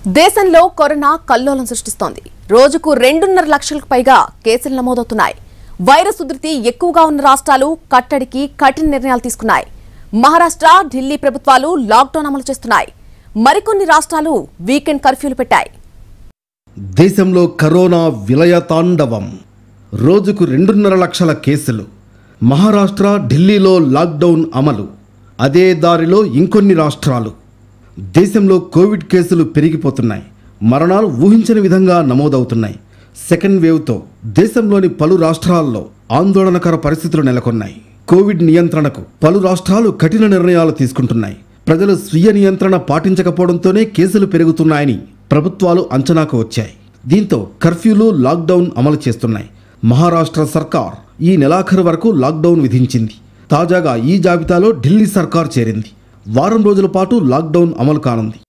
దేశంలో కరోనా కల్లోలం సృష్టిస్తోంది రోజుకు రెండున్నర లక్షలకు పైగా కేసులు నమోదవుతున్నాయి వైరస్ ఉధృతి ఎక్కువగా ఉన్న రాష్ట్రాలు కట్టడికి కఠిన నిర్ణయాలు తీసుకున్నాయి మహారాష్ట్ర ఢిల్లీ ప్రభుత్వాలు లాక్డౌన్ అమలు చేస్తున్నాయి మరికొన్ని రాష్ట్రాలు వీకెండ్ కర్ఫ్యూలు పెట్టాయి దేశంలో కరోనా విలయతాండవం రోజుకు రెండున్నర లక్షల కేసులు మహారాష్ట్ర ఢిల్లీలో లాక్డౌన్ అమలు అదే దారిలో ఇంకొన్ని రాష్ట్రాలు దేశంలో కోవిడ్ కేసులు పెరిగిపోతున్నాయి మరణాలు ఊహించని విధంగా నమోదవుతున్నాయి సెకండ్ వేవ్తో దేశంలోని పలు రాష్ట్రాల్లో ఆందోళనకర పరిస్థితులు నెలకొన్నాయి కోవిడ్ నియంత్రణకు పలు రాష్ట్రాలు కఠిన నిర్ణయాలు తీసుకుంటున్నాయి ప్రజలు స్వీయ నియంత్రణ పాటించకపోవడంతోనే కేసులు పెరుగుతున్నాయని ప్రభుత్వాలు అంచనాకు వచ్చాయి దీంతో కర్ఫ్యూలు లాక్డౌన్ అమలు చేస్తున్నాయి మహారాష్ట్ర సర్కార్ ఈ నెలాఖరు వరకు లాక్డౌన్ విధించింది తాజాగా ఈ జాబితాలో ఢిల్లీ సర్కార్ చేరింది వారం రోజుల పాటు లాక్డౌన్ అమలు కానుంది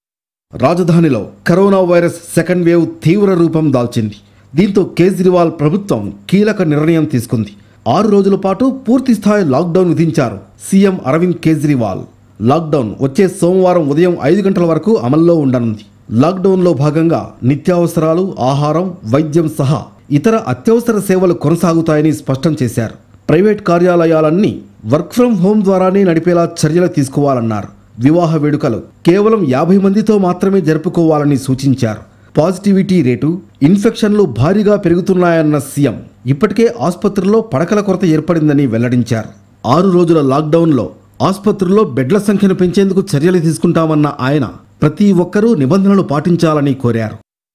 రాజధానిలో కరోనా వైరస్ సెకండ్ వేవ్ తీవ్ర రూపం దాల్చింది దీంతో కేజ్రీవాల్ ప్రభుత్వం కీలక నిర్ణయం తీసుకుంది ఆరు రోజుల పాటు పూర్తి స్థాయి లాక్డౌన్ విధించారు సీఎం అరవింద్ కేజ్రీవాల్ లాక్డౌన్ వచ్చే సోమవారం ఉదయం ఐదు గంటల వరకు అమల్లో ఉండనుంది లాక్డౌన్లో భాగంగా నిత్యావసరాలు ఆహారం వైద్యం సహా ఇతర అత్యవసర సేవలు కొనసాగుతాయని స్పష్టం చేశారు ప్రైవేట్ కార్యాలయాలన్నీ వర్క్ ఫ్రం హోం ద్వారానే నడిపేలా చర్యలు తీసుకోవాలన్నారు వివాహ వేడుకలు కేవలం యాభై మందితో మాత్రమే జరుపుకోవాలని సూచించారు పాజిటివిటీ రేటు ఇన్ఫెక్షన్లు భారీగా పెరుగుతున్నాయన్న సీఎం ఇప్పటికే ఆసుపత్రుల్లో పడకల కొరత ఏర్పడిందని వెల్లడించారు ఆరు రోజుల లాక్డౌన్లో ఆసుపత్రుల్లో బెడ్ల సంఖ్యను పెంచేందుకు చర్యలు తీసుకుంటామన్న ఆయన ప్రతి ఒక్కరూ నిబంధనలు పాటించాలని కోరారు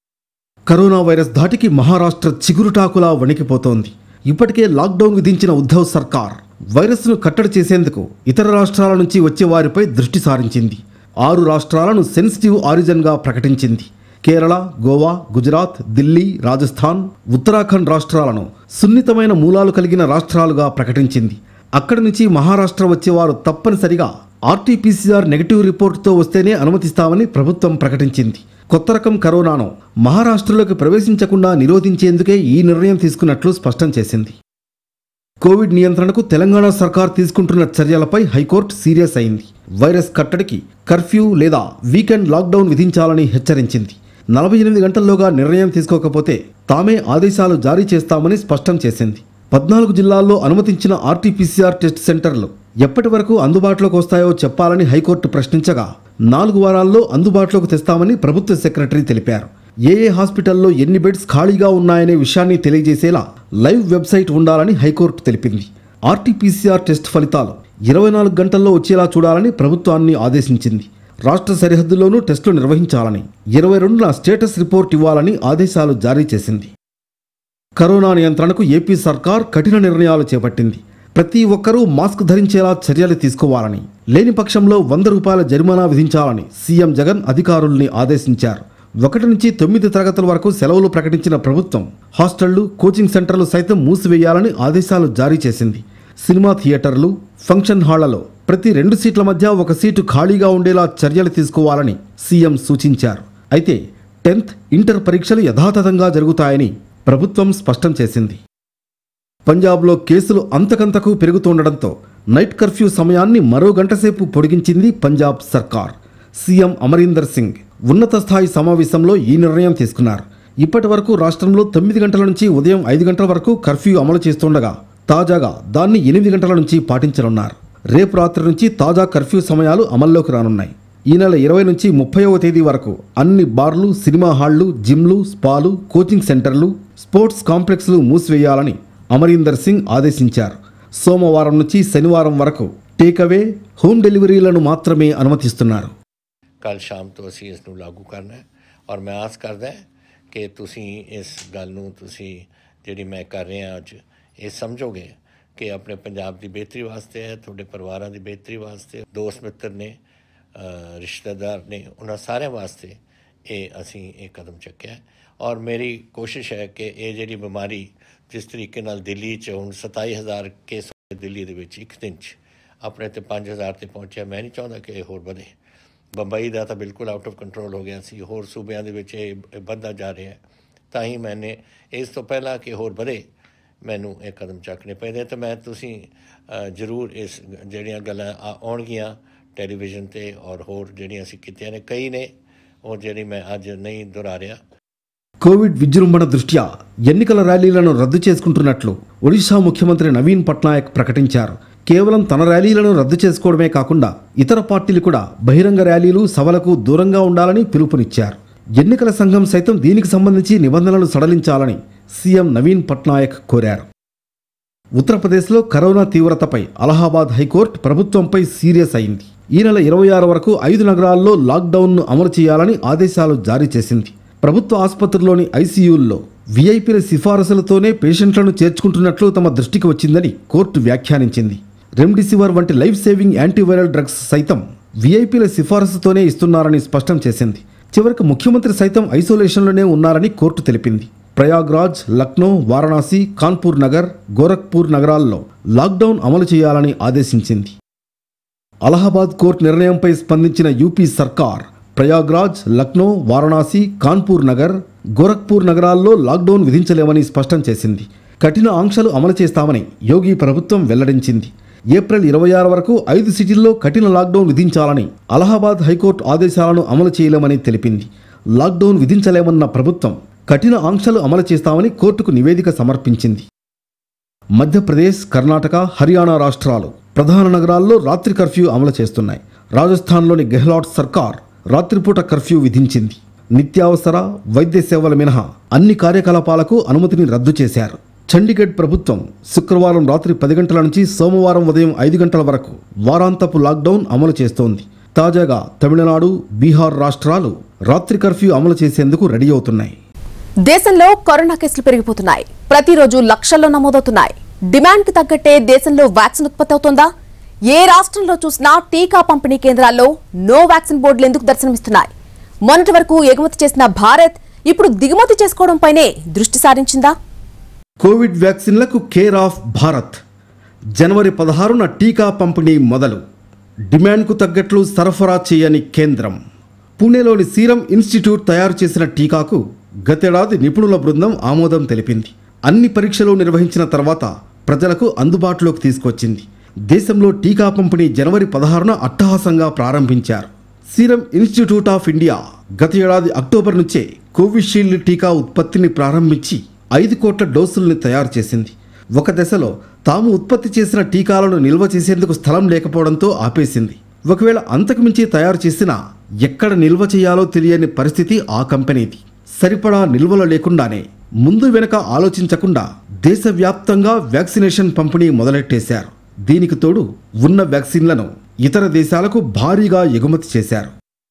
కరోనా వైరస్ ధాటికి మహారాష్ట్ర చిగురుటాకులా వణికిపోతోంది ఇప్పటికే లాక్డౌన్ విధించిన ఉద్ధవ్ సర్కార్ వైరస్ను కట్టడి చేసేందుకు ఇతర రాష్ట్రాల నుంచి వచ్చే వారిపై దృష్టి సారించింది ఆరు రాష్ట్రాలను సెన్సిటివ్ ఆరిజన్గా ప్రకటించింది కేరళ గోవా గుజరాత్ ఢిల్లీ రాజస్థాన్ ఉత్తరాఖండ్ రాష్ట్రాలను సున్నితమైన మూలాలు కలిగిన రాష్ట్రాలుగా ప్రకటించింది అక్కడి నుంచి మహారాష్ట్ర వచ్చేవారు తప్పనిసరిగా ఆర్టీపీసీఆర్ నెగిటివ్ రిపోర్టుతో వస్తేనే అనుమతిస్తామని ప్రభుత్వం ప్రకటించింది కొత్త రకం కరోనాను మహారాష్ట్రలోకి ప్రవేశించకుండా నిరోధించేందుకే ఈ నిర్ణయం తీసుకున్నట్లు స్పష్టం చేసింది కోవిడ్ నియంత్రణకు తెలంగాణ సర్కార్ తీసుకుంటున్న చర్యలపై హైకోర్టు సీరియస్ అయింది వైరస్ కట్టడికి కర్ఫ్యూ లేదా వీకెండ్ లాక్డౌన్ విధించాలని హెచ్చరించింది నలభై ఎనిమిది గంటల్లోగా నిర్ణయం తీసుకోకపోతే తామే ఆదేశాలు జారీ చేస్తామని స్పష్టం చేసింది పద్నాలుగు జిల్లాల్లో అనుమతించిన ఆర్టీపీసీఆర్ టెస్ట్ సెంటర్లు ఎప్పటి వరకు అందుబాటులోకి వస్తాయో చెప్పాలని హైకోర్టు ప్రశ్నించగా నాలుగు వారాల్లో అందుబాటులోకి తెస్తామని ప్రభుత్వ సెక్రటరీ తెలిపారు ఏ ఏ హాస్పిటల్లో ఎన్ని బెడ్స్ ఖాళీగా ఉన్నాయనే విషయాన్ని తెలియజేసేలా లైవ్ వెబ్సైట్ ఉండాలని హైకోర్టు తెలిపింది ఆర్టీపీసీఆర్ టెస్ట్ ఫలితాలు ఇరవై నాలుగు గంటల్లో వచ్చేలా చూడాలని ప్రభుత్వాన్ని ఆదేశించింది రాష్ట్ర సరిహద్దుల్లోనూ టెస్టులు నిర్వహించాలని ఇరవై రెండున స్టేటస్ రిపోర్ట్ ఇవ్వాలని ఆదేశాలు జారీ చేసింది కరోనా నియంత్రణకు ఏపీ సర్కార్ కఠిన నిర్ణయాలు చేపట్టింది ప్రతి ఒక్కరూ మాస్క్ ధరించేలా చర్యలు తీసుకోవాలని లేని పక్షంలో వంద రూపాయల జరిమానా విధించాలని సీఎం జగన్ అధికారుల్ని ఆదేశించారు ఒకటి నుంచి తొమ్మిది తరగతుల వరకు సెలవులు ప్రకటించిన ప్రభుత్వం హాస్టళ్లు కోచింగ్ సెంటర్లు సైతం మూసివేయాలని ఆదేశాలు జారీ చేసింది సినిమా థియేటర్లు ఫంక్షన్ హాళ్లలో ప్రతి రెండు సీట్ల మధ్య ఒక సీటు ఖాళీగా ఉండేలా చర్యలు తీసుకోవాలని సీఎం సూచించారు అయితే టెన్త్ ఇంటర్ పరీక్షలు యథాతథంగా జరుగుతాయని ప్రభుత్వం స్పష్టం చేసింది పంజాబ్లో కేసులు అంతకంతకు పెరుగుతుండటంతో నైట్ కర్ఫ్యూ సమయాన్ని మరో గంటసేపు పొడిగించింది పంజాబ్ సర్కార్ సీఎం అమరీందర్ సింగ్ ఉన్నత స్థాయి సమావేశంలో ఈ నిర్ణయం తీసుకున్నారు ఇప్పటి వరకు రాష్ట్రంలో తొమ్మిది గంటల నుంచి ఉదయం ఐదు గంటల వరకు కర్ఫ్యూ అమలు చేస్తుండగా తాజాగా దాన్ని ఎనిమిది గంటల నుంచి పాటించనున్నారు రేపు రాత్రి నుంచి తాజా కర్ఫ్యూ సమయాలు అమల్లోకి రానున్నాయి ఈ నెల ఇరవై నుంచి ముప్పైవ తేదీ వరకు అన్ని బార్లు సినిమా హాళ్లు జిమ్లు స్పాలు కోచింగ్ సెంటర్లు స్పోర్ట్స్ కాంప్లెక్స్లు మూసివేయాలని అమరీందర్ సింగ్ ఆదేశించారు సోమవారం నుంచి శనివారం వరకు టేకవే హోమ్ డెలివరీలను మాత్రమే అనుమతిస్తున్నారు ਕੱਲ ਸ਼ਾਮ ਤੋਂ ਅਸੀਂ ਇਸ ਨੂੰ ਲਾਗੂ ਕਰਨਾ ਹੈ ਔਰ ਮੈਂ ਆਸ ਕਰਦਾ ਕਿ ਤੁਸੀਂ ਇਸ ਗੱਲ ਨੂੰ ਤੁਸੀਂ ਜਿਹੜੀ ਮੈਂ ਕਰ ਰਿਹਾ ਅੱਜ ਇਹ ਸਮਝੋਗੇ ਕਿ ਆਪਣੇ ਪੰਜਾਬ ਦੀ ਬਿਹਤਰੀ ਵਾਸਤੇ ਹੈ ਤੁਹਾਡੇ ਪਰਿਵਾਰਾਂ ਦੀ ਬਿਹਤਰੀ ਵਾਸਤੇ ਦੋਸਤ ਮਿੱਤਰ ਨੇ ਅ, ਰਿਸ਼ਤੇਦਾਰ ਨੇ ਉਹਨਾਂ ਸਾਰਿਆਂ ਵਾਸਤੇ ਇਹ ਅਸੀਂ ਇਹ ਕਦਮ ਚੱਕਿਆ ਹੈ। ਔਰ ਮੇਰੀ ਕੋਸ਼ਿਸ਼ ਹੈ ਕਿ ਇਹ ਜਿਹੜੀ ਬਿਮਾਰੀ ਜਿਸ ਤਰੀਕੇ ਨਾਲ ਦਿੱਲੀ 'ਚ ਹੁਣ 27000 ਕੇਸ ਹੋਏ ਦਿੱਲੀ ਦੇ ਵਿੱਚ ਇੱਕ ਦਿਨ 'ਚ ਆਪਣੇ ਤੇ 5000 ਤੇ ਪਹੁੰਚਿਆ ਮੈਂ ਨਹੀਂ ਚਾਹੁੰਦਾ ਕਿ ਇਹ ਹੋਰ ਵਧੇ ਬੰਬਈ ਦਾ ਤਾਂ ਬਿਲਕੁਲ ਆਊਟ ਆਫ ਕੰਟਰੋਲ ਹੋ ਗਿਆ ਸੀ ਹੋਰ ਸੂਬਿਆਂ ਦੇ ਵਿੱਚ ਇਹ ਵੱਧਦਾ ਜਾ ਰਿਹਾ ਹੈ ਤਾਂ ਹੀ ਮੈਨੇ ਇਸ ਤੋਂ ਪਹਿਲਾਂ ਕਿ ਹੋਰ ਵਧੇ ਮੈਨੂੰ ਇਹ ਕਦਮ ਚੱਕਣੇ ਪੈਂਦੇ ਤੇ ਮੈਂ ਤੁਸੀਂ ਅ, ਜ਼ਰੂਰ ਇਸ ਜਿਹੜੀਆਂ ਗੱਲਾਂ ਆ- ਆਉਣਗੀਆਂ ਟੈਲੀਵਿਜ਼ਨ ਤੇ ਔਰ ਹੋਰ ਜਿਹੜੀਆਂ ਅਸੀਂ ਕੀਤੀਆਂ ਨੇ ਕਈ ਨੇ ਉਹ ਜਿਹੜੀ ਮੈਂ ਅੱਜ ਨਹੀਂ ਦੁਹਰਾ ਰਿਹਾ కోవిడ్ విజృంభణ దృష్ట్యా ఎన్నికల ర్యాలీలను రద్దు చేసుకుంటున్నట్లు ఒడిశా ముఖ్యమంత్రి నవీన్ పట్నాయక్ ప్రకటించారు కేవలం తన ర్యాలీలను రద్దు చేసుకోవడమే కాకుండా ఇతర పార్టీలు కూడా బహిరంగ ర్యాలీలు సభలకు దూరంగా ఉండాలని పిలుపునిచ్చారు ఎన్నికల సంఘం సైతం దీనికి సంబంధించి నిబంధనలు సడలించాలని సీఎం నవీన్ పట్నాయక్ కోరారు ఉత్తరప్రదేశ్లో కరోనా తీవ్రతపై అలహాబాద్ హైకోర్టు ప్రభుత్వంపై సీరియస్ అయింది ఈ నెల ఇరవై ఆరు వరకు ఐదు నగరాల్లో లాక్డౌన్ను అమలు చేయాలని ఆదేశాలు జారీ చేసింది ప్రభుత్వ ఆసుపత్రుల్లోని ఐసీయూల్లో వీఐపీల సిఫారసులతోనే పేషెంట్లను చేర్చుకుంటున్నట్లు తమ దృష్టికి వచ్చిందని కోర్టు వ్యాఖ్యానించింది రెమ్డెసివిర్ వంటి లైఫ్ సేవింగ్ యాంటీవైరల్ డ్రగ్స్ సైతం వీఐపీల సిఫారసుతోనే ఇస్తున్నారని స్పష్టం చేసింది చివరికి ముఖ్యమంత్రి సైతం ఐసోలేషన్లోనే ఉన్నారని కోర్టు తెలిపింది ప్రయాగ్రాజ్ లక్నో వారణాసి కాన్పూర్ నగర్ గోరఖ్పూర్ నగరాల్లో లాక్డౌన్ అమలు చేయాలని ఆదేశించింది అలహాబాద్ కోర్టు నిర్ణయంపై స్పందించిన యూపీ సర్కార్ ప్రయాగ్రాజ్ లక్నో వారణాసి కాన్పూర్ నగర్ గోరఖ్పూర్ నగరాల్లో లాక్డౌన్ విధించలేమని స్పష్టం చేసింది కఠిన ఆంక్షలు అమలు చేస్తామని యోగి ప్రభుత్వం వెల్లడించింది ఏప్రిల్ ఇరవై ఆరు వరకు ఐదు సిటీల్లో కఠిన లాక్డౌన్ విధించాలని అలహాబాద్ హైకోర్టు ఆదేశాలను అమలు చేయలేమని తెలిపింది లాక్డౌన్ విధించలేమన్న ప్రభుత్వం కఠిన ఆంక్షలు అమలు చేస్తామని కోర్టుకు నివేదిక సమర్పించింది మధ్యప్రదేశ్ కర్ణాటక హర్యానా రాష్ట్రాలు ప్రధాన నగరాల్లో రాత్రి కర్ఫ్యూ అమలు చేస్తున్నాయి రాజస్థాన్లోని గెహ్లాట్ సర్కార్ రాత్రిపూట కర్ఫ్యూ విధించింది నిత్యావసర వైద్య సేవల మినహా అన్ని కార్యకలాపాలకు అనుమతిని రద్దు చేశారు చండీగఢ్ ప్రభుత్వం శుక్రవారం రాత్రి పది గంటల నుంచి సోమవారం ఉదయం ఐదు గంటల వరకు వారాంతపు లాక్డౌన్ అమలు చేస్తోంది తాజాగా తమిళనాడు బీహార్ రాష్ట్రాలు రాత్రి కర్ఫ్యూ అమలు చేసేందుకు రెడీ అవుతున్నాయి దేశంలో కరోనా కేసులు పెరిగిపోతున్నాయి ప్రతిరోజు లక్షల్లో నమోదవుతున్నాయి డిమాండ్కి తగ్గట్టే దేశంలో వ్యాక్సిన్ ఉత్పత్తి అవుతోందా ఏ రాష్ట్రంలో చూసినా టీకా పంపిణీ కేంద్రాల్లో నో వ్యాక్సిన్ బోర్డులు ఎందుకు దర్శనమిస్తున్నాయి మొన్నటి వరకు ఎగుమతి చేసిన భారత్ ఇప్పుడు దిగుమతి చేసుకోవడంపైనే దృష్టి సారించిందా కోవిడ్ వ్యాక్సిన్లకు కేర్ ఆఫ్ భారత్ జనవరి పదహారున టీకా పంపిణీ మొదలు డిమాండ్కు తగ్గట్లు సరఫరా చేయని కేంద్రం పూణేలోని సీరం ఇన్స్టిట్యూట్ తయారు చేసిన టీకాకు గతేడాది నిపుణుల బృందం ఆమోదం తెలిపింది అన్ని పరీక్షలు నిర్వహించిన తర్వాత ప్రజలకు అందుబాటులోకి తీసుకొచ్చింది దేశంలో టీకా పంపిణీ జనవరి పదహారున అట్టహాసంగా ప్రారంభించారు సీరం ఇన్స్టిట్యూట్ ఆఫ్ ఇండియా గత ఏడాది అక్టోబర్ నుంచే కోవిషీల్డ్ టీకా ఉత్పత్తిని ప్రారంభించి ఐదు కోట్ల డోసుల్ని తయారు చేసింది ఒక దశలో తాము ఉత్పత్తి చేసిన టీకాలను నిల్వ చేసేందుకు స్థలం లేకపోవడంతో ఆపేసింది ఒకవేళ అంతకు మించి తయారు చేసినా ఎక్కడ నిల్వ చేయాలో తెలియని పరిస్థితి ఆ కంపెనీది సరిపడా నిల్వలు లేకుండానే ముందు వెనక ఆలోచించకుండా దేశవ్యాప్తంగా వ్యాక్సినేషన్ పంపిణీ మొదలెట్టేశారు దీనికి తోడు ఉన్న వ్యాక్సిన్లను ఇతర దేశాలకు భారీగా ఎగుమతి చేశారు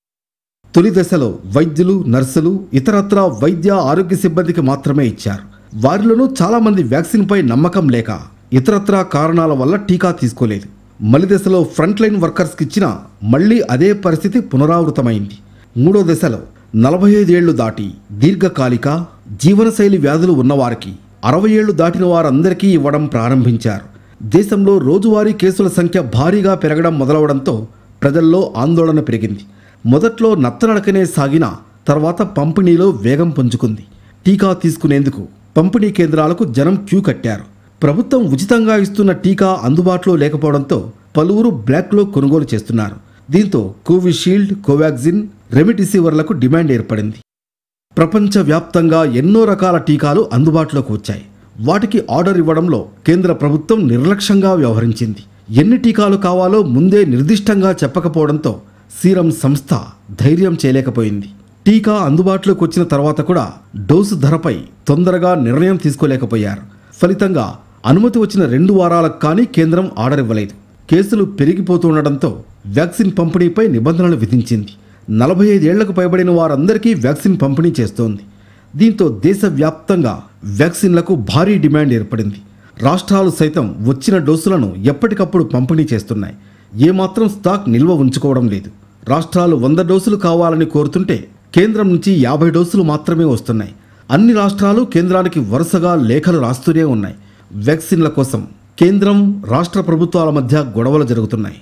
తొలి దశలో వైద్యులు నర్సులు ఇతరత్రా వైద్య ఆరోగ్య సిబ్బందికి మాత్రమే ఇచ్చారు వారిలోనూ చాలామంది వ్యాక్సిన్పై నమ్మకం లేక ఇతరత్రా కారణాల వల్ల టీకా తీసుకోలేదు మలి దశలో ఫ్రంట్ లైన్ వర్కర్స్కి ఇచ్చిన మళ్ళీ అదే పరిస్థితి పునరావృతమైంది మూడో దశలో నలభై ఐదేళ్లు దాటి దీర్ఘకాలిక జీవనశైలి వ్యాధులు ఉన్నవారికి అరవై ఏళ్లు దాటిన వారందరికీ ఇవ్వడం ప్రారంభించారు దేశంలో రోజువారీ కేసుల సంఖ్య భారీగా పెరగడం మొదలవడంతో ప్రజల్లో ఆందోళన పెరిగింది మొదట్లో నత్తనడకనే సాగిన తర్వాత పంపిణీలో వేగం పుంజుకుంది టీకా తీసుకునేందుకు పంపిణీ కేంద్రాలకు జనం క్యూ కట్టారు ప్రభుత్వం ఉచితంగా ఇస్తున్న టీకా అందుబాటులో లేకపోవడంతో పలువురు బ్లాక్లో కొనుగోలు చేస్తున్నారు దీంతో కోవిషీల్డ్ కోవాక్సిన్ రెమిడిసివర్లకు డిమాండ్ ఏర్పడింది ప్రపంచవ్యాప్తంగా ఎన్నో రకాల టీకాలు అందుబాటులోకి వచ్చాయి వాటికి ఆర్డర్ ఇవ్వడంలో కేంద్ర ప్రభుత్వం నిర్లక్ష్యంగా వ్యవహరించింది ఎన్ని టీకాలు కావాలో ముందే నిర్దిష్టంగా చెప్పకపోవడంతో సీరం సంస్థ ధైర్యం చేయలేకపోయింది టీకా అందుబాటులోకి వచ్చిన తర్వాత కూడా డోసు ధరపై తొందరగా నిర్ణయం తీసుకోలేకపోయారు ఫలితంగా అనుమతి వచ్చిన రెండు వారాలకు కానీ కేంద్రం ఆర్డర్ ఇవ్వలేదు కేసులు పెరిగిపోతుండటంతో వ్యాక్సిన్ పంపిణీపై నిబంధనలు విధించింది నలభై ఐదేళ్లకు పైబడిన వారందరికీ వ్యాక్సిన్ పంపిణీ చేస్తోంది దీంతో దేశవ్యాప్తంగా వ్యాక్సిన్లకు భారీ డిమాండ్ ఏర్పడింది రాష్ట్రాలు సైతం వచ్చిన డోసులను ఎప్పటికప్పుడు పంపిణీ చేస్తున్నాయి ఏమాత్రం స్టాక్ నిల్వ ఉంచుకోవడం లేదు రాష్ట్రాలు వంద డోసులు కావాలని కోరుతుంటే కేంద్రం నుంచి యాభై డోసులు మాత్రమే వస్తున్నాయి అన్ని రాష్ట్రాలు కేంద్రానికి వరుసగా లేఖలు రాస్తూనే ఉన్నాయి వ్యాక్సిన్ల కోసం కేంద్రం రాష్ట్ర ప్రభుత్వాల మధ్య గొడవలు జరుగుతున్నాయి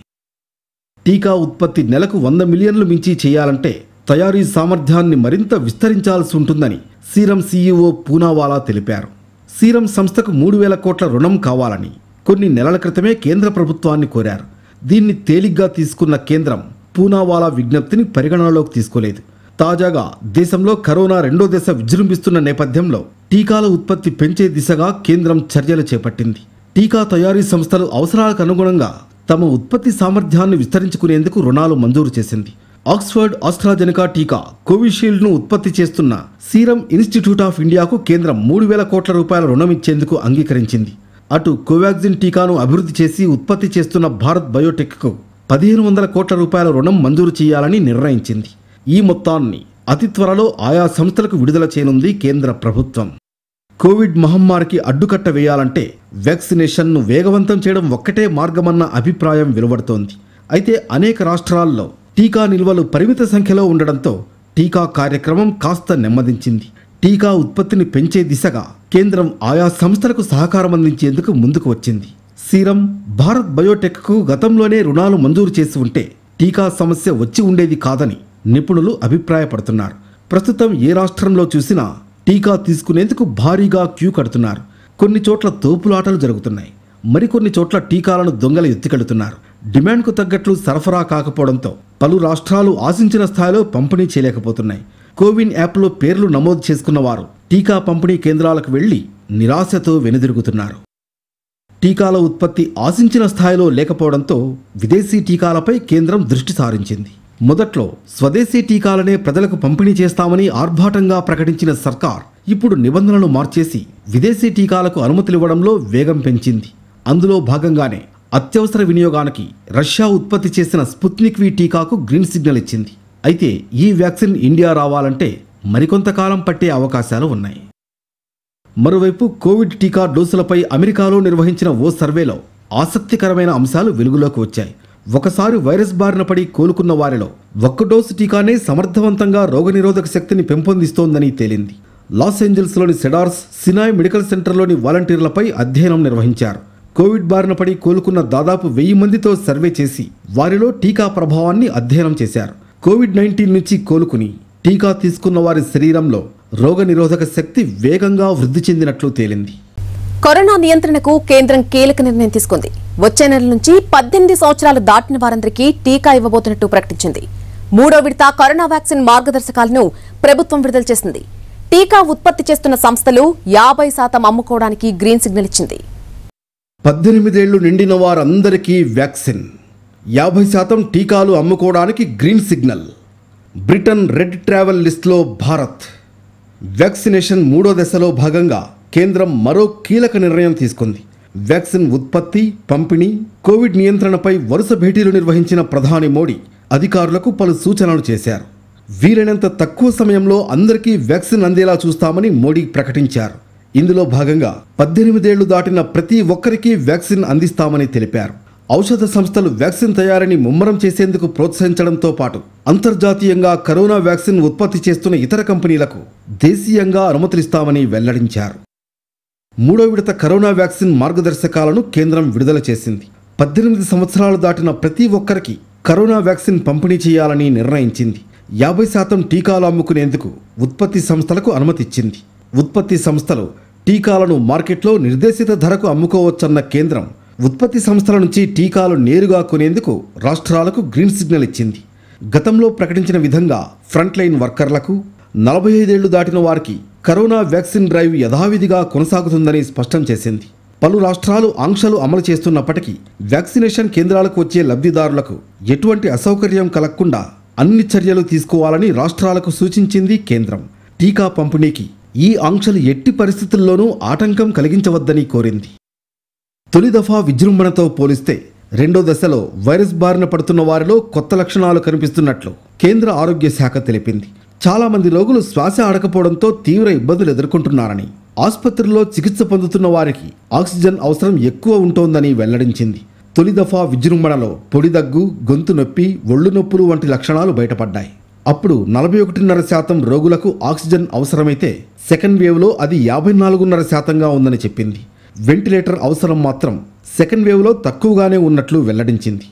టీకా ఉత్పత్తి నెలకు వంద మిలియన్లు మించి చేయాలంటే తయారీ సామర్థ్యాన్ని మరింత విస్తరించాల్సి ఉంటుందని సీరం సీఈఓ పూనావాలా తెలిపారు సీరం సంస్థకు మూడు వేల కోట్ల రుణం కావాలని కొన్ని నెలల క్రితమే కేంద్ర ప్రభుత్వాన్ని కోరారు దీన్ని తేలిగ్గా తీసుకున్న కేంద్రం పూనావాలా విజ్ఞప్తిని పరిగణనలోకి తీసుకోలేదు తాజాగా దేశంలో కరోనా రెండో దశ విజృంభిస్తున్న నేపథ్యంలో టీకాల ఉత్పత్తి పెంచే దిశగా కేంద్రం చర్యలు చేపట్టింది టీకా తయారీ సంస్థలు అవసరాలకు అనుగుణంగా తమ ఉత్పత్తి సామర్థ్యాన్ని విస్తరించుకునేందుకు రుణాలు మంజూరు చేసింది ఆక్స్ఫర్డ్ ఆస్ట్రాజెనకా టీకా కోవిషీల్డ్ను ఉత్పత్తి చేస్తున్న సీరం ఇన్స్టిట్యూట్ ఆఫ్ ఇండియాకు కేంద్రం మూడు వేల కోట్ల రూపాయల రుణం ఇచ్చేందుకు అంగీకరించింది అటు కోవాక్సిన్ టీకాను అభివృద్ధి చేసి ఉత్పత్తి చేస్తున్న భారత్ బయోటెక్కు పదిహేను వందల కోట్ల రూపాయల రుణం మంజూరు చేయాలని నిర్ణయించింది ఈ మొత్తాన్ని అతి త్వరలో ఆయా సంస్థలకు విడుదల చేయనుంది కేంద్ర ప్రభుత్వం కోవిడ్ మహమ్మారికి అడ్డుకట్ట వేయాలంటే వ్యాక్సినేషన్ను వేగవంతం చేయడం ఒక్కటే మార్గమన్న అభిప్రాయం వెలువడుతోంది అయితే అనేక రాష్ట్రాల్లో టీకా నిల్వలు పరిమిత సంఖ్యలో ఉండడంతో టీకా కార్యక్రమం కాస్త నెమ్మదించింది టీకా ఉత్పత్తిని పెంచే దిశగా కేంద్రం ఆయా సంస్థలకు సహకారం అందించేందుకు ముందుకు వచ్చింది సీరం భారత్ బయోటెక్కు గతంలోనే రుణాలు మంజూరు చేసి ఉంటే టీకా సమస్య వచ్చి ఉండేది కాదని నిపుణులు అభిప్రాయపడుతున్నారు ప్రస్తుతం ఏ రాష్ట్రంలో చూసినా టీకా తీసుకునేందుకు భారీగా క్యూ కడుతున్నారు కొన్ని చోట్ల తోపులాటలు జరుగుతున్నాయి మరికొన్ని చోట్ల టీకాలను దొంగలు ఎత్తికెడుతున్నారు డిమాండ్కు తగ్గట్లు సరఫరా కాకపోవడంతో పలు రాష్ట్రాలు ఆశించిన స్థాయిలో పంపిణీ చేయలేకపోతున్నాయి కోవిన్ యాప్లో పేర్లు నమోదు చేసుకున్న వారు టీకా పంపిణీ కేంద్రాలకు వెళ్లి నిరాశతో వెనుదిరుగుతున్నారు టీకాల ఉత్పత్తి ఆశించిన స్థాయిలో లేకపోవడంతో విదేశీ టీకాలపై కేంద్రం దృష్టి సారించింది మొదట్లో స్వదేశీ టీకాలనే ప్రజలకు పంపిణీ చేస్తామని ఆర్భాటంగా ప్రకటించిన సర్కార్ ఇప్పుడు నిబంధనలు మార్చేసి విదేశీ టీకాలకు అనుమతులివ్వడంలో వేగం పెంచింది అందులో భాగంగానే అత్యవసర వినియోగానికి రష్యా ఉత్పత్తి చేసిన స్పుత్నిక్ వి టీకాకు గ్రీన్ సిగ్నల్ ఇచ్చింది అయితే ఈ వ్యాక్సిన్ ఇండియా రావాలంటే మరికొంతకాలం పట్టే అవకాశాలు ఉన్నాయి మరోవైపు కోవిడ్ టీకా డోసులపై అమెరికాలో నిర్వహించిన ఓ సర్వేలో ఆసక్తికరమైన అంశాలు వెలుగులోకి వచ్చాయి ఒకసారి వైరస్ బారిన పడి కోలుకున్న వారిలో ఒక్క డోసు టీకానే సమర్థవంతంగా రోగనిరోధక శక్తిని పెంపొందిస్తోందని తేలింది లాస్ ఏంజల్స్లోని సెడార్స్ సినాయ్ మెడికల్ సెంటర్లోని వాలంటీర్లపై అధ్యయనం నిర్వహించారు కోవిడ్ బారిన పడి కోలుకున్న దాదాపు వెయ్యి మందితో సర్వే చేసి వారిలో టీకా ప్రభావాన్ని అధ్యయనం చేశారు కోవిడ్ నైన్టీన్ నుంచి కోలుకుని టీకా తీసుకున్న వారి శరీరంలో రోగనిరోధక శక్తి వేగంగా వృద్ధి చెందినట్లు తేలింది కరోనా నియంత్రణకు కేంద్రం కీలక నిర్ణయం తీసుకుంది వచ్చే నెల నుంచి పద్దెనిమిది సంవత్సరాలు దాటిన వారందరికీ టీకా ఇవ్వబోతున్నట్టు ప్రకటించింది మూడో విడత కరోనా వ్యాక్సిన్ మార్గదర్శకాలను ప్రభుత్వం విడుదల చేసింది టీకా ఉత్పత్తి చేస్తున్న సంస్థలు యాభై శాతం అమ్ముకోవడానికి గ్రీన్ సిగ్నల్ ఇచ్చింది పద్దెనిమిదేళ్లు నిండిన వారందరికీ వ్యాక్సిన్ యాభై శాతం టీకాలు అమ్ముకోవడానికి green signal Britain red travel లిస్ట్లో భారత్ వ్యాక్సినేషన్ మూడో దశలో భాగంగా కేంద్రం మరో కీలక నిర్ణయం తీసుకుంది వ్యాక్సిన్ ఉత్పత్తి పంపిణీ కోవిడ్ నియంత్రణపై వరుస భేటీలు నిర్వహించిన ప్రధాని మోడీ అధికారులకు పలు సూచనలు చేశారు వీలైనంత తక్కువ సమయంలో అందరికీ వ్యాక్సిన్ అందేలా చూస్తామని మోడీ ప్రకటించారు ఇందులో భాగంగా పద్దెనిమిదేళ్లు దాటిన ప్రతి ఒక్కరికి వ్యాక్సిన్ అందిస్తామని తెలిపారు ఔషధ సంస్థలు వ్యాక్సిన్ తయారీని ముమ్మరం చేసేందుకు ప్రోత్సహించడంతో పాటు అంతర్జాతీయంగా కరోనా వ్యాక్సిన్ ఉత్పత్తి చేస్తున్న ఇతర కంపెనీలకు దేశీయంగా అనుమతులిస్తామని వెల్లడించారు మూడో విడత కరోనా వ్యాక్సిన్ మార్గదర్శకాలను కేంద్రం విడుదల చేసింది పద్దెనిమిది సంవత్సరాలు దాటిన ప్రతి ఒక్కరికి కరోనా వ్యాక్సిన్ పంపిణీ చేయాలని నిర్ణయించింది యాభై శాతం టీకాలు అమ్ముకునేందుకు ఉత్పత్తి సంస్థలకు అనుమతిచ్చింది ఉత్పత్తి సంస్థలు టీకాలను మార్కెట్లో నిర్దేశిత ధరకు అమ్ముకోవచ్చన్న కేంద్రం ఉత్పత్తి సంస్థల నుంచి టీకాలు నేరుగా కొనేందుకు రాష్ట్రాలకు గ్రీన్ సిగ్నల్ ఇచ్చింది గతంలో ప్రకటించిన విధంగా ఫ్రంట్ లైన్ వర్కర్లకు నలభై ఐదేళ్లు దాటిన వారికి కరోనా వ్యాక్సిన్ డ్రైవ్ యథావిధిగా కొనసాగుతుందని స్పష్టం చేసింది పలు రాష్ట్రాలు ఆంక్షలు అమలు చేస్తున్నప్పటికీ వ్యాక్సినేషన్ కేంద్రాలకు వచ్చే లబ్ధిదారులకు ఎటువంటి అసౌకర్యం కలగకుండా అన్ని చర్యలు తీసుకోవాలని రాష్ట్రాలకు సూచించింది కేంద్రం టీకా పంపిణీకి ఈ ఆంక్షలు ఎట్టి పరిస్థితుల్లోనూ ఆటంకం కలిగించవద్దని కోరింది తొలి దఫా విజృంభణతో పోలిస్తే రెండో దశలో వైరస్ బారిన పడుతున్న వారిలో కొత్త లక్షణాలు కనిపిస్తున్నట్లు కేంద్ర ఆరోగ్య శాఖ తెలిపింది చాలా మంది రోగులు శ్వాస ఆడకపోవడంతో తీవ్ర ఇబ్బందులు ఎదుర్కొంటున్నారని ఆసుపత్రుల్లో చికిత్స పొందుతున్న వారికి ఆక్సిజన్ అవసరం ఎక్కువ ఉంటోందని వెల్లడించింది తొలి దఫా విజృంభణలో పొడి దగ్గు గొంతు నొప్పి ఒళ్ళు నొప్పులు వంటి లక్షణాలు బయటపడ్డాయి అప్పుడు నలభై ఒకటిన్నర శాతం రోగులకు ఆక్సిజన్ అవసరమైతే సెకండ్ వేవ్లో అది యాభై నాలుగున్నర శాతంగా ఉందని చెప్పింది వెంటిలేటర్ అవసరం మాత్రం సెకండ్ వేవ్లో తక్కువగానే ఉన్నట్లు వెల్లడించింది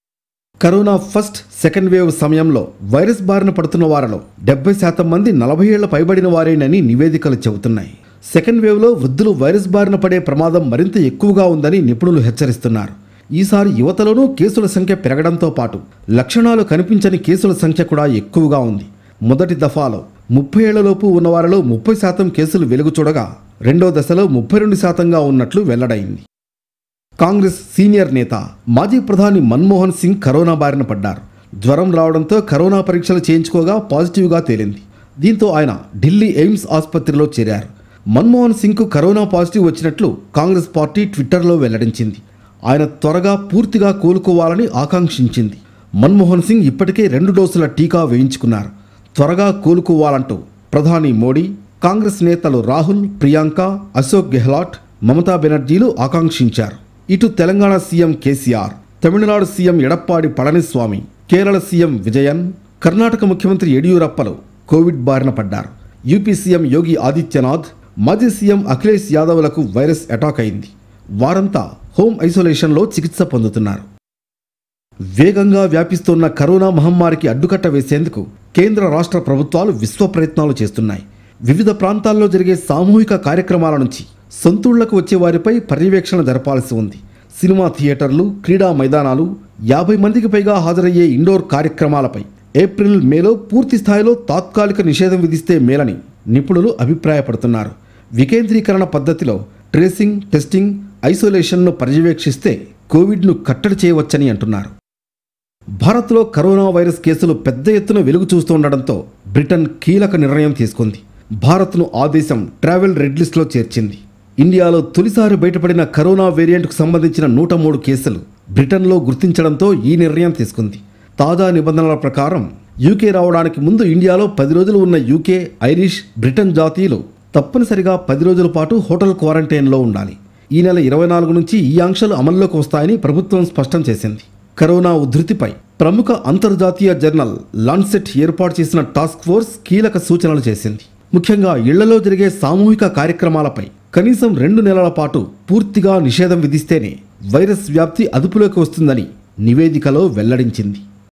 కరోనా ఫస్ట్ సెకండ్ వేవ్ సమయంలో వైరస్ బారిన పడుతున్న వారిలో డెబ్బై శాతం మంది నలభై ఏళ్ల పైబడిన వారేనని నివేదికలు చెబుతున్నాయి సెకండ్ వేవ్లో వృద్ధులు వైరస్ బారిన పడే ప్రమాదం మరింత ఎక్కువగా ఉందని నిపుణులు హెచ్చరిస్తున్నారు ఈసారి యువతలోనూ కేసుల సంఖ్య పెరగడంతో పాటు లక్షణాలు కనిపించని కేసుల సంఖ్య కూడా ఎక్కువగా ఉంది మొదటి దఫాలో ముప్పై ఏళ్లలోపు ఉన్నవారిలో ముప్పై శాతం కేసులు వెలుగు చూడగా రెండో దశలో ముప్పై రెండు శాతంగా ఉన్నట్లు వెల్లడైంది కాంగ్రెస్ సీనియర్ నేత మాజీ ప్రధాని మన్మోహన్ సింగ్ కరోనా బారిన పడ్డారు జ్వరం రావడంతో కరోనా పరీక్షలు చేయించుకోగా పాజిటివ్గా తేలింది దీంతో ఆయన ఢిల్లీ ఎయిమ్స్ ఆసుపత్రిలో చేరారు మన్మోహన్ సింగ్కు కరోనా పాజిటివ్ వచ్చినట్లు కాంగ్రెస్ పార్టీ ట్విట్టర్లో వెల్లడించింది ఆయన త్వరగా పూర్తిగా కోలుకోవాలని ఆకాంక్షించింది మన్మోహన్ సింగ్ ఇప్పటికే రెండు డోసుల టీకా వేయించుకున్నారు త్వరగా కోలుకోవాలంటూ ప్రధాని మోడీ కాంగ్రెస్ నేతలు రాహుల్ ప్రియాంక అశోక్ గెహ్లాట్ మమతా బెనర్జీలు ఆకాంక్షించారు ఇటు Telangana CM KCR Tamil Nadu CM Edappadi Palaniswami Kerala CM Vijayan Karnataka ముఖ్యమంత్రి యడియూరప్పలు కోవిడ్ బారిన పడ్డారు యూపీ సీఎం యోగి ఆదిత్యనాథ్ మాజీ సీఎం అఖిలేష్ యాదవ్లకు వైరస్ అటాక్ అయింది వారంతా హోమ్ ఐసోలేషన్లో చికిత్స పొందుతున్నారు వేగంగా వ్యాపిస్తున్న కరోనా మహమ్మారికి అడ్డుకట్ట వేసేందుకు కేంద్ర రాష్ట్ర ప్రభుత్వాలు విశ్వ ప్రయత్నాలు చేస్తున్నాయి వివిధ ప్రాంతాల్లో జరిగే సామూహిక కార్యక్రమాల నుంచి సొంతూళ్లకు వచ్చే వారిపై పర్యవేక్షణ జరపాల్సి ఉంది సినిమా థియేటర్లు క్రీడా మైదానాలు యాభై మందికి పైగా హాజరయ్యే ఇండోర్ కార్యక్రమాలపై ఏప్రిల్ మేలో పూర్తి స్థాయిలో తాత్కాలిక నిషేధం విధిస్తే మేలని నిపుణులు అభిప్రాయపడుతున్నారు వికేంద్రీకరణ పద్ధతిలో ట్రేసింగ్ టెస్టింగ్ ఐసోలేషన్ను పర్యవేక్షిస్తే కోవిడ్ను కట్టడి చేయవచ్చని అంటున్నారు భారత్లో కరోనా వైరస్ కేసులు పెద్ద ఎత్తున వెలుగు చూస్తుండటంతో బ్రిటన్ కీలక నిర్ణయం తీసుకుంది భారత్ను ఆ దేశం ట్రావెల్ రెడ్ లిస్ట్లో చేర్చింది ఇండియాలో తొలిసారి బయటపడిన కరోనా వేరియంట్కు సంబంధించిన నూట మూడు కేసులు బ్రిటన్లో గుర్తించడంతో ఈ నిర్ణయం తీసుకుంది తాజా నిబంధనల ప్రకారం యూకే రావడానికి ముందు ఇండియాలో పది రోజులు ఉన్న యూకే ఐరిష్ బ్రిటన్ జాతీయులు తప్పనిసరిగా పది రోజుల పాటు హోటల్ క్వారంటైన్లో ఉండాలి ఈ నెల ఇరవై నాలుగు నుంచి ఈ ఆంక్షలు అమల్లోకి వస్తాయని ప్రభుత్వం స్పష్టం చేసింది కరోనా ఉధృతిపై ప్రముఖ అంతర్జాతీయ జర్నల్ లాన్సెట్ ఏర్పాటు చేసిన టాస్క్ ఫోర్స్ కీలక సూచనలు చేసింది ముఖ్యంగా ఇళ్లలో జరిగే సామూహిక కార్యక్రమాలపై కనీసం రెండు నెలల పాటు పూర్తిగా నిషేధం విధిస్తేనే వైరస్ వ్యాప్తి అదుపులోకి వస్తుందని నివేదికలో వెల్లడించింది